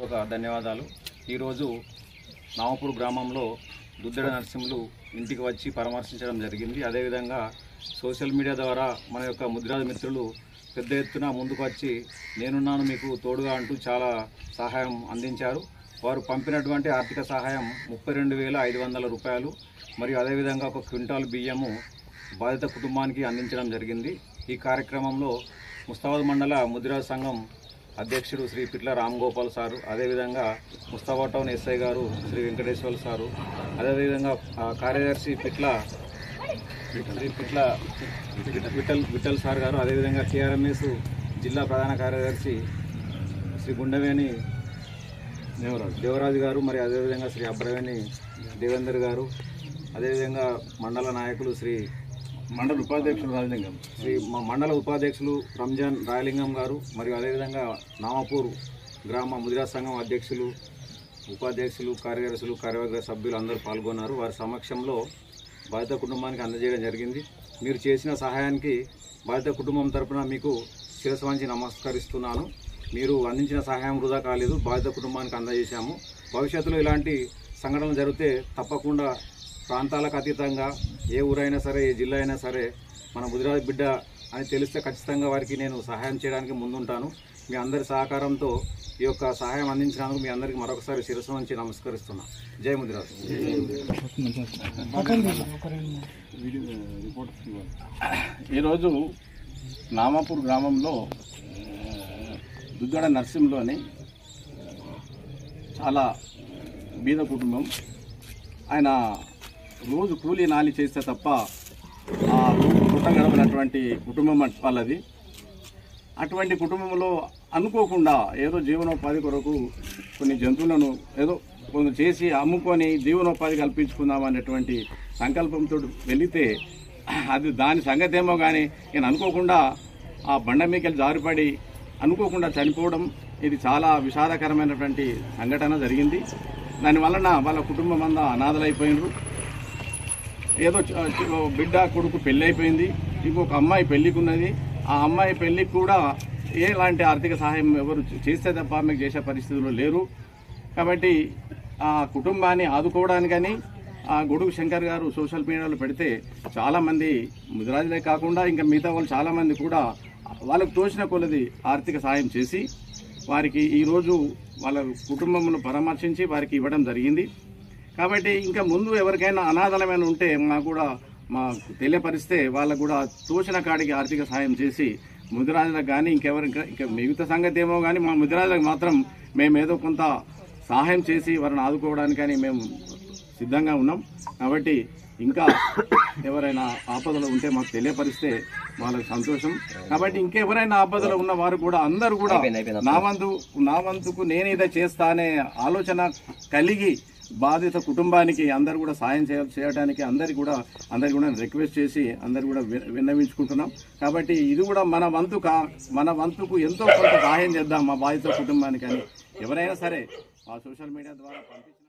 ఒక ధన్యవాదాలు ఈరోజు నామపూర్ గ్రామంలో దుద్దెడ నరసింహులు ఇంటికి వచ్చి పరామర్శించడం జరిగింది అదేవిధంగా సోషల్ మీడియా ద్వారా మన యొక్క ముద్రాజ మిత్రులు పెద్ద ఎత్తున ముందుకు వచ్చి నేనున్నాను మీకు తోడుగా అంటూ చాలా సహాయం అందించారు వారు పంపినటువంటి ఆర్థిక సహాయం ముప్పై రెండు వేల ఐదు వందల రూపాయలు మరియు అదేవిధంగా ఒక క్వింటాల్ బియ్యము బాధిత కుటుంబానికి అందించడం జరిగింది ఈ కార్యక్రమంలో ముస్తాబాద్ మండల ముదిరాజ్ సంఘం అధ్యక్షుడు శ్రీ పిట్ల రామ్ గోపాల్ సారు అదేవిధంగా ముస్తాబా టౌన్ ఎస్ఐ గారు శ్రీ వెంకటేశ్వర సారు అదేవిధంగా ఆ, కార్యదర్శి పిట్ల శ్రీ పిట్ల విఠల్ విఠల్ సార్ గారు అదేవిధంగా టీఆర్ఎంఎస్ జిల్లా ప్రధాన కార్యదర్శి శ్రీ గుండవేణి దేవరాజు దేవరాజు గారు మరి అదేవిధంగా శ్రీ అబ్రవేణి దేవేందర్ గారు అదేవిధంగా మండల నాయకులు శ్రీ మండల ఉపాధ్యక్షుడు రాజలింగం శ్రీ మ- మండల ఉపాధ్యక్షులు రంజాన్ రాయలింగం గారు మరియు అదేవిధంగా నామపూర్ గ్రామ ముదిరా సంఘం అధ్యక్షులు ఉపాధ్యక్షులు కార్యదర్శులు కార్యవర్గ సభ్యులు అందరూ పాల్గొన్నారు వారి సమక్షంలో బాధిత కుటుంబానికి అందజేయడం జరిగింది మీరు చేసిన సహాయానికి బాధిత కుటుంబం తరపున మీకు శిరస్సు వంచి నమస్కరిస్తున్నాను మీరు అందించిన సహాయం వృధా కాలేదు బాధిత కుటుంబానికి అందజేశాము భవిష్యత్తులో ఇలాంటి సంఘటనలు జరిగితే తప్పకుండా ప్రాంతాలకు అతీతంగా ఏ ఊరైనా సరే ఏ జిల్లా అయినా సరే మన గుజరాత్ బిడ్డ అని తెలిస్తే ఖచ్చితంగా వారికి నేను సహాయం చేయడానికి ముందుంటాను మీ అందరి సహకారంతో ఈ యొక్క సహాయం అందించినందుకు మీ అందరికీ మరొకసారి శిరస్సు నుంచి నమస్కరిస్తున్నా జై ముదిరాజ్ ఈరోజు నామాపూర్ గ్రామంలో దుగ్గడ నర్సింలోని చాలా బీద కుటుంబం ఆయన రోజు కూలీ నాలి చేస్తే తప్ప ఆ రోజు పుట్టగడవనటువంటి కుటుంబం అట్ వాళ్ళది అటువంటి కుటుంబంలో అనుకోకుండా ఏదో జీవనోపాధి కొరకు కొన్ని జంతువులను ఏదో కొంచెం చేసి అమ్ముకొని జీవనోపాధి కల్పించుకుందాం అనేటువంటి సంకల్పంతో వెళితే అది దాని సంగతి ఏమో కానీ నేను అనుకోకుండా ఆ బండ మీకెళ్ళి జారిపడి అనుకోకుండా చనిపోవడం ఇది చాలా విషాదకరమైనటువంటి సంఘటన జరిగింది దానివలన వాళ్ళ కుటుంబం అంతా అనాథలైపోయినారు ఏదో చ- చ- బిడ్డ కొడుకు పెళ్ళి అయిపోయింది ఇంకొక అమ్మాయి పెళ్ళికి ఉన్నది ఆ అమ్మాయి పెళ్ళికి కూడా ఎలాంటి ఆర్థిక సహాయం ఎవరు చే- చేస్తే తప్ప మీకు చేసే పరిస్థితుల్లో లేరు కాబట్టి ఆ కుటుంబాన్ని ఆదుకోవడానికని ఆ గొడుగు శంకర్ గారు సోషల్ మీడియాలో పెడితే చాలామంది ముదిరాజులే కాకుండా ఇంకా మిగతా వాళ్ళు చాలామంది కూడా వాళ్ళకు తోచిన కొలది ఆర్థిక సాయం చేసి వారికి ఈరోజు వాళ్ళ కుటుంబంలో పరామర్శించి వారికి ఇవ్వడం జరిగింది కాబట్టి ఇంకా ముందు ఎవరికైనా అనాథలమైన ఉంటే మాకు కూడా మా తెలియపరిస్తే వాళ్ళకు కూడా తోచిన కాడికి ఆర్థిక సాయం చేసి ముదిరాజులకు కానీ ఇంకెవరి ఇంకా మిగతా సంగతి ఏమో కానీ మా ముదిరాజులకు మాత్రం మేము ఏదో కొంత సహాయం చేసి వారిని ఆదుకోవడానికని మేము సిద్ధంగా ఉన్నాం కాబట్టి ఇంకా ఎవరైనా ఆపదలో ఉంటే మాకు తెలియపరిస్తే వాళ్ళకి సంతోషం కాబట్టి ఇంకెవరైనా ఆపదలో ఉన్న వారు కూడా అందరూ కూడా నా వంతు నా వంతుకు నేను ఇదే చేస్తా అనే ఆలోచన కలిగి బాధిత కుటుంబానికి అందరు కూడా సాయం చేయ చేయడానికి అందరికి కూడా అందరికి కూడా రిక్వెస్ట్ చేసి అందరు కూడా వి- విన్నవించుకుంటున్నాం కాబట్టి ఇది కూడా మన వంతు కా మన వంతుకు ఎంతో కొంత సహాయం చేద్దాం మా బాధిత కుటుంబానికి అని ఎవరైనా సరే ఆ సోషల్ మీడియా ద్వారా పంపించి